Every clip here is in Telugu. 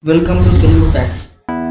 వెల్కమ్ టు తెలుగు ఫ్యాక్స్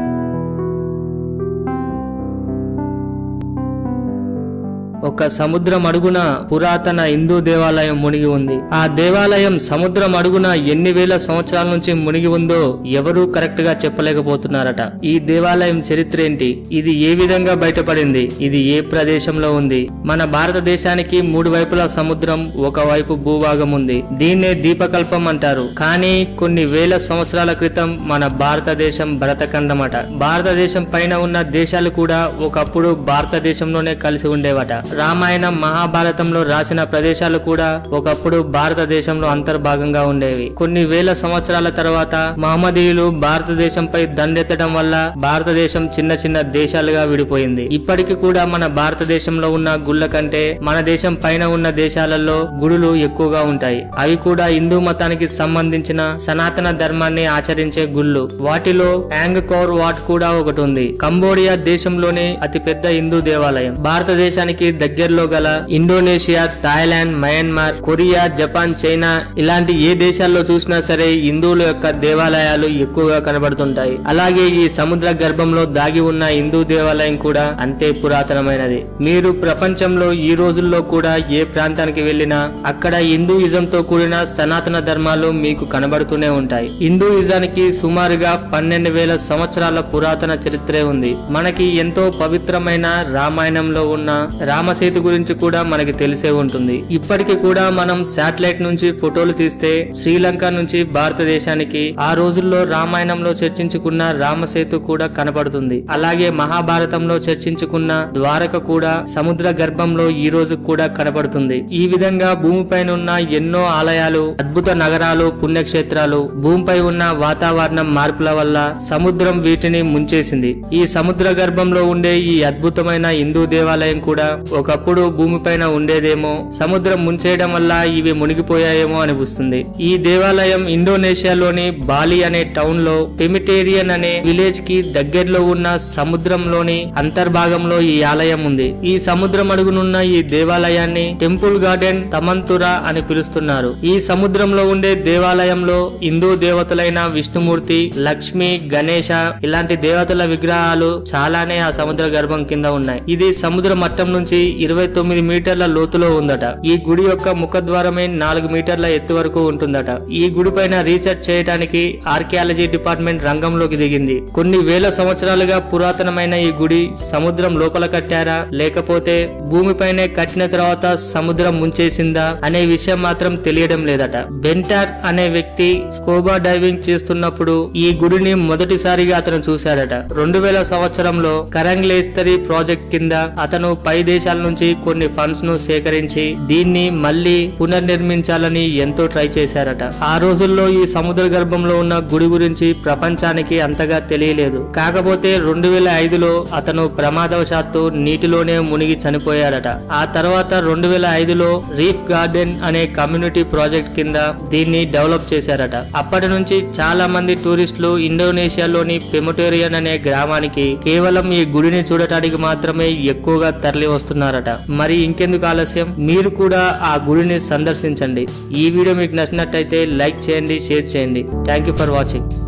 ఒక సముద్రం అడుగున పురాతన హిందూ దేవాలయం మునిగి ఉంది ఆ దేవాలయం సముద్రం అడుగున ఎన్ని వేల సంవత్సరాల నుంచి మునిగి ఉందో ఎవరూ కరెక్ట్ గా చెప్పలేకపోతున్నారట ఈ దేవాలయం చరిత్ర ఏంటి ఇది ఏ విధంగా బయటపడింది ఇది ఏ ప్రదేశంలో ఉంది మన భారతదేశానికి మూడు వైపులా సముద్రం ఒకవైపు భూభాగం ఉంది దీన్నే దీపకల్పం అంటారు కానీ కొన్ని వేల సంవత్సరాల క్రితం మన భారతదేశం భరతఖండమట భారతదేశం పైన ఉన్న దేశాలు కూడా ఒకప్పుడు భారతదేశంలోనే కలిసి ఉండేవట రామాయణం మహాభారతంలో రాసిన ప్రదేశాలు కూడా ఒకప్పుడు భారతదేశంలో అంతర్భాగంగా ఉండేవి కొన్ని వేల సంవత్సరాల తర్వాత మహమ్మదీయులు భారతదేశంపై దండెత్తడం వల్ల భారతదేశం చిన్న చిన్న దేశాలుగా విడిపోయింది ఇప్పటికి కూడా మన భారతదేశంలో ఉన్న గుళ్ళ కంటే మన దేశం పైన ఉన్న దేశాలలో గుడులు ఎక్కువగా ఉంటాయి అవి కూడా హిందూ మతానికి సంబంధించిన సనాతన ధర్మాన్ని ఆచరించే గుళ్ళు వాటిలో యాంగ్ కౌర్ వాట్ కూడా ఒకటి ఉంది కంబోడియా దేశంలోని అతిపెద్ద హిందూ దేవాలయం భారతదేశానికి దగ్గరలో గల Indonesia Thailand Myanmar Korea Japan China ఇలాంటి ఏ దేశాల్లో చూసినా సరే హిందువుల యొక్క దేవాలయాలు ఎక్కువగా కనబడుతుంటాయి అలాగే ఈ సముద్ర గర్భంలో దాగి ఉన్న హిందూ దేవాలయం కూడా అంతే పురాతనమైనది మీరు ప్రపంచంలో ఈ రోజుల్లో కూడా ఏ ప్రాంతానికి వెళ్ళినా అక్కడ హిందూయిజంతో కూడిన సనాతన ధర్మాలు మీకు కనబడుతూనే ఉంటాయి హిందూయిజానికి సుమారుగా పన్నెండు వేల సంవత్సరాల పురాతన చరిత్రే ఉంది మనకి ఎంతో పవిత్రమైన రామాయణంలో ఉన్న రామసేతు గురించి కూడా మనకి తెలిసే ఉంటుంది ఇప్పటికి కూడా మనం శాటిలైట్ నుంచి ఫోటోలు తీస్తే శ్రీలంక నుంచి భారతదేశానికి ఆ రోజుల్లో రామాయణంలో చర్చించుకున్న రామసేతు కూడా కనబడుతుంది అలాగే మహాభారతంలో చర్చించుకున్న ద్వారక కూడా సముద్ర గర్భంలో ఈ రోజు కూడా కనబడుతుంది ఈ విధంగా భూమిపైన ఉన్న ఎన్నో ఆలయాలు అద్భుత నగరాలు పుణ్యక్షేత్రాలు భూమిపై ఉన్న వాతావరణం మార్పుల వల్ల సముద్రం వీటిని ముంచేసింది ఈ సముద్ర గర్భంలో ఉండే ఈ అద్భుతమైన హిందూ దేవాలయం కూడా ఒకప్పుడు భూమిపైన ఉండేదేమో సముద్రం ముంచేయడం వల్ల ఇవి మునిగిపోయాయేమో అనిపిస్తుంది ఈ దేవాలయం ఇండోనేషియాలోని బాలి అనే టౌన్ లో పెమిటేరియన్ అనే విలేజ్ కి దగ్గరలో ఉన్న సముద్రంలోని అంతర్భాగంలో ఈ ఆలయం ఉంది ఈ సముద్రం అడుగునున్న ఈ దేవాలయాన్ని టెంపుల్ గార్డెన్ తమంతురా అని పిలుస్తున్నారు ఈ సముద్రంలో ఉండే దేవాలయంలో హిందూ దేవతలైన విష్ణుమూర్తి లక్ష్మి గణేష ఇలాంటి దేవతల విగ్రహాలు చాలానే ఆ సముద్ర గర్భం కింద ఉన్నాయి ఇది సముద్ర మట్టం నుంచి ఇరవై తొమ్మిది మీటర్ల లోతులో ఉందట ఈ గుడి యొక్క ముఖద్వారమే నాలుగు మీటర్ల ఎత్తు వరకు ఉంటుందట ఈ గుడి పైన రీసెర్చ్ చేయడానికి ఆర్కియాలజీ డిపార్ట్మెంట్ రంగంలోకి దిగింది కొన్ని వేల సంవత్సరాలుగా పురాతనమైన ఈ గుడి సముద్రం లోపల కట్టారా లేకపోతే భూమిపైనే కట్టిన తర్వాత సముద్రం ముంచేసిందా అనే విషయం మాత్రం తెలియడం లేదట బెంటార్ అనే వ్యక్తి స్కోబా డైవింగ్ చేస్తున్నప్పుడు ఈ గుడిని మొదటిసారిగా అతను చూశాడట రెండు వేల సంవత్సరంలో కరంగ్లేస్తరి ప్రాజెక్ట్ కింద అతను పై దేశాల నుంచి కొన్ని ఫండ్స్ ను సేకరించి దీన్ని మళ్ళీ పునర్నిర్మించాలని ఎంతో ట్రై చేశారట ఆ రోజుల్లో ఈ సముద్ర గర్భంలో ఉన్న గుడి గురించి ప్రపంచానికి అంతగా తెలియలేదు కాకపోతే రెండు వేల ఐదులో అతను ప్రమాదవశాత్తు నీటిలోనే మునిగి చనిపోయాడట ఆ తర్వాత రెండు వేల ఐదులో రీఫ్ గార్డెన్ అనే కమ్యూనిటీ ప్రాజెక్ట్ కింద దీన్ని డెవలప్ చేశారట అప్పటి నుంచి చాలా మంది టూరిస్టులు ఇండోనేషియాలోని పెమటోరియన్ అనే గ్రామానికి కేవలం ఈ గుడిని చూడటానికి మాత్రమే ఎక్కువగా తరలి వస్తున్నారట మరి ఇంకెందుకు ఆలస్యం మీరు కూడా ఆ గుడిని సందర్శించండి ఈ వీడియో మీకు నచ్చినట్టయితే లైక్ చేయండి షేర్ చేయండి థ్యాంక్ యూ ఫర్ వాచింగ్